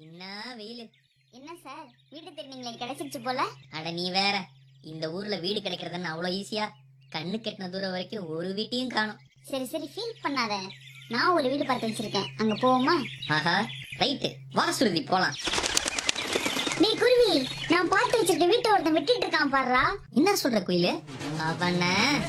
என்ன வெயில் என்ன சார் வீடு திருநீங்களே கிடைச்சிருச்சு போல அட நீ வேற இந்த ஊர்ல வீடு கிடைக்கிறதுன்னு அவ்வளோ ஈஸியா கண்ணு கெட்டின தூரம் வரைக்கும் ஒரு வீட்டையும் காணும் சரி சரி ஃபீல் பண்ணாத நான் ஒரு வீடு பார்த்து வச்சிருக்கேன் அங்க போவோமா ஆஹா ரைட்டு வா சுருதி போலாம் நீ குருவி நான் பார்த்து வச்சிருக்க வீட்டை ஒருத்தன் விட்டுட்டு இருக்கான் பாருடா என்ன சொல்ற குயிலு அவன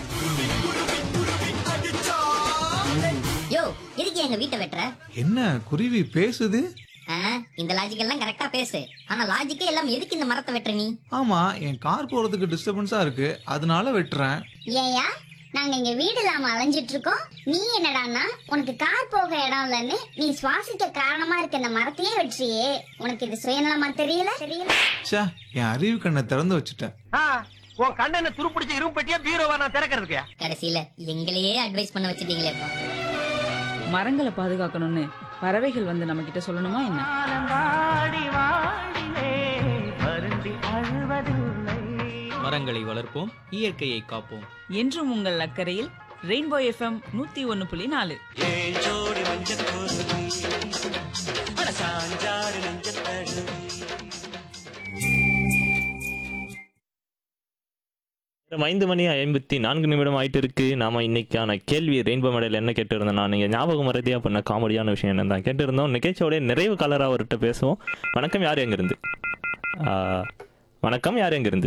யோ எதுக்கு எங்க வீட்டை வெட்டுற என்ன குருவி பேசுது ஆ, இந்த லாஜிக் எல்லாம் கரெக்டா பேசு ஆனா லாஜிக்கே எல்லாம் எதுக்கு இந்த மரத்தை வெட்டுற நீ ஆமா என் கார் போறதுக்கு டிஸ்டர்பன்ஸா இருக்கு அதனால வெட்டுறேன் ஏயா நாங்க இங்க வீடு இல்லாம அலைஞ்சிட்டு இருக்கோம் நீ என்னடான்னா உனக்கு கார் போக இடம் இல்லைன்னு நீ சுவாசிக்க காரணமா இருக்க இந்த மரத்தையே வெற்றியே உனக்கு இது சுயநலமா தெரியல தெரியல ச்சே என் அறிவு கண்ணை திறந்து வச்சுட்டேன் ஆ, உன் கண்ணனை துருப்பிடிச்ச இரும்பு பெட்டியா பீரோவா நான் திறக்கிறதுக்கு கடைசியில எங்களையே அட்வைஸ் பண்ண வச்சிட்டீங்களே இப்போ மரங்களை பாதுகாக்கணும்னு பறவைகள் வந்து நம்ம கிட்ட சொல்லணுமா என்ன வாடி வாடிலே வருந்தி அழுவதில்லை மரங்களை வளர்ப்போம் இயற்கையை காப்போம் என்றும் உங்கள் அக்கறையில் ரெயின்போ எஃப்எம் நூத்தி ஒன்னு புள்ளி நாலு ஏஞ்சோடி மஞ்சள் அட சாஞ்சாடு நெஞ்சத்தழுவி நேரம் ஐந்து மணி ஐம்பத்தி நான்கு நிமிடம் ஆயிட்டு இருக்கு நாம இன்னைக்கான கேள்வி ரெயின்போ மெடல் என்ன கேட்டிருந்தோம் நான் நீங்க ஞாபகம் மறதியா பண்ண காமெடியான விஷயம் என்ன தான் கேட்டிருந்தோம் நிகழ்ச்சியோட நிறைவு கலரா அவர்கிட்ட பேசுவோம் வணக்கம் யார் எங்கிருந்து ஆ, வணக்கம் யார் எங்கிருந்து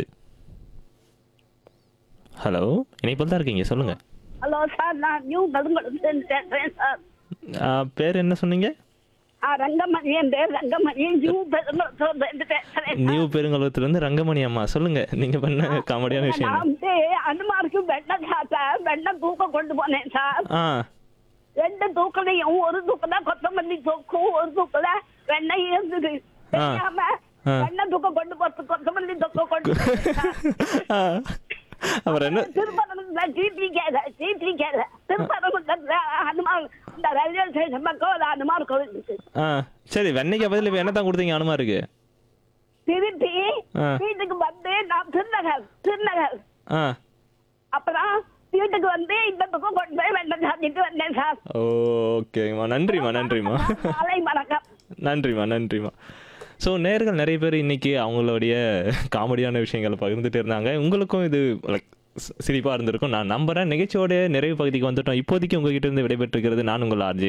ஹலோ இணைப்பில் தான் இருக்கீங்க சொல்லுங்க ஹலோ சார் நான் நியூ கருங்குளத்துலேருந்து பேசுகிறேன் சார் ஆ, பேர் என்ன சொன்னீங்க ஆ ரங்கமணி என் பேர் ரங்கமணி நியூ பெருங்குளத்துலேருந்து பேசுகிறேன் நியூ பெருங்குளத்துலேருந்து ரங்கமணி அம்மா சொல்லுங்க நீங்க பண்ண காமெடியான விஷயம் நான் என்ன? வந்து அனுமாருக்கு வெண்ணெய் சாப்பிட்டேன் வெண்ணெய் தூக்கம் கொண்டு போனேன் சார் ஆ ரெண்டு தூக்கலையும் ஒரு தூக்கல கொத்தமல்லி தூக்கும் ஒரு தூக்கல வெண்ணெய் இருந்தது ஆ. தெரியாம ஆ. வெண்ணெய் தூக்கம் கொண்டு போறது கொத்தமல்லி தூக்கம் கொண்டு போனேன் சார். ஆ. அப்புறம் என்ன திருப்பரங்குன்றத்துல ஜிபி கேல ஜிபி கேல திருப்பரங்குன்றத்துல ஹனுமான் இந்த ரயில்வே ஸ்டேஷன் பக்கம் ஒரு ஹனுமான் கோவில் இருக்கு ஆ சரி வெண்ணைக்கு பதில் இப்போ என்ன தான் கொடுத்தீங்க அனுமா இருக்கு திருப்பி ஆ. வீட்டுக்கு வந்து நான் திருநகர் திருநகர் ஆ அப்புறம் வீட்டுக்கு வந்து இந்த பக்கம் கொண்டு போய் வெண்ணெய் சாப்பிட்டு வந்தேன் சார் ஓகேம்மா நன்றிம்மா நன்றிம்மா மாலை வணக்கம் நன்றிம்மா நன்றிம்மா ஸோ நேர்கள் நிறைய பேர் இன்னைக்கு அவங்களுடைய காமெடியான விஷயங்களை பகிர்ந்துட்டு இருந்தாங்க உங்களுக்கும் இது லைக் சிரிப்பாக இருந்திருக்கும் நான் நம்புறேன் நிகழ்ச்சியோட நிறைவு பகுதிக்கு வந்துட்டோம் இப்போதைக்கு உங்ககிட்ட இருந்து விடைபெற்றுக்கிறது நான் உங்கள் ஆர்ஜி